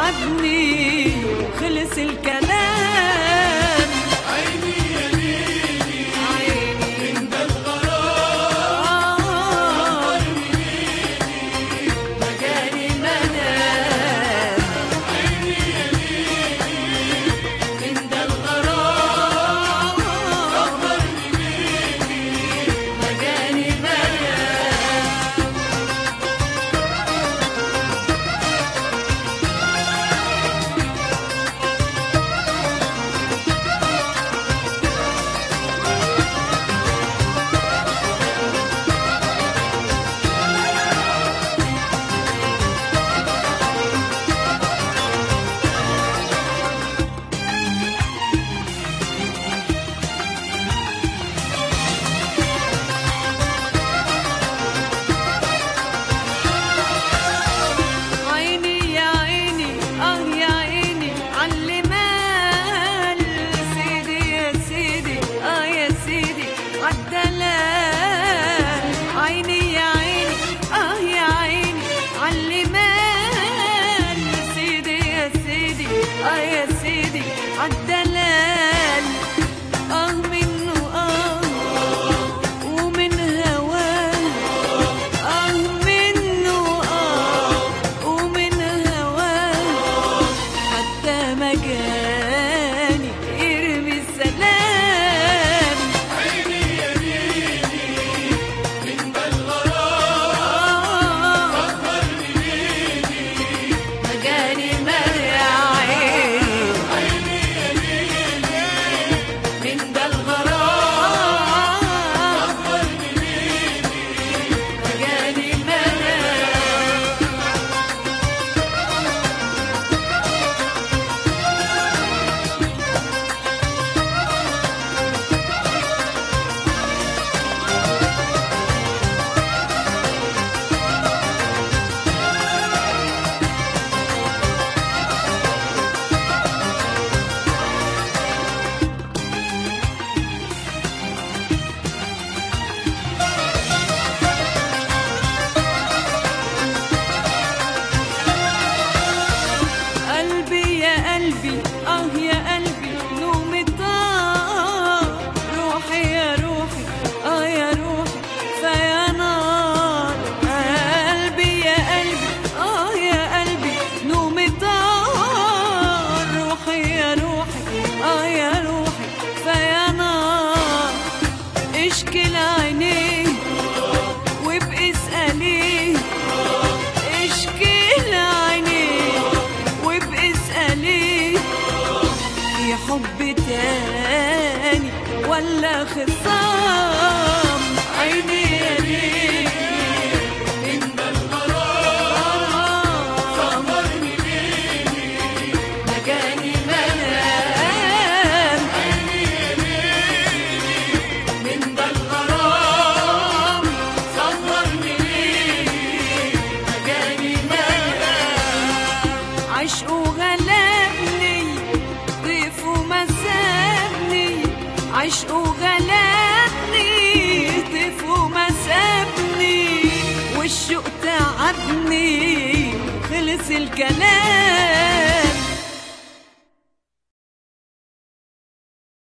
تعبني خلص الكلام عيني يا ليلي عيني من ده الغرام آه ليلي مجاني منام عيني يا ليلي من ده الغرام مجاني منام عيني يا عيني اه يا عيني علمال سيدي يا سيدي اه يا سيدي عالدلال عيني يا عيني اه يا عيني علمال سيدي يا سيدي اه يا سيدي عالدلال اه منه اه ومن هواه آه منه آه ومن هواه حتى مجاني يرمي السلام عيني يا ليلي من ده الغرام آه سهرني ليلي مجاني مريع عيني عيني يا ليلي من ده الغرام سهرني ليلي مجاني مريع قلبي يا قلبي اه يا قلبي نومي طار روحي يا روحي اه يا روحي فيا نار قلبي يا قلبي اه يا قلبي نومي طار روحي يا روحي اه يا روحي فيا نار اشكي لعينيه وابقي اسأليه اشكي لعينيه وابقي اسأليه في حب تاني ولا خصام عيني يا ليل من الغرام سهرني ليلي مجاني منام عيني يا ليلي من ده الغرام سهرني ليلي مجاني منام عشقه غلبني ضيف وما سابني عشقه غلبني ضيف وما سابني والشوق تعبني خلص الكلام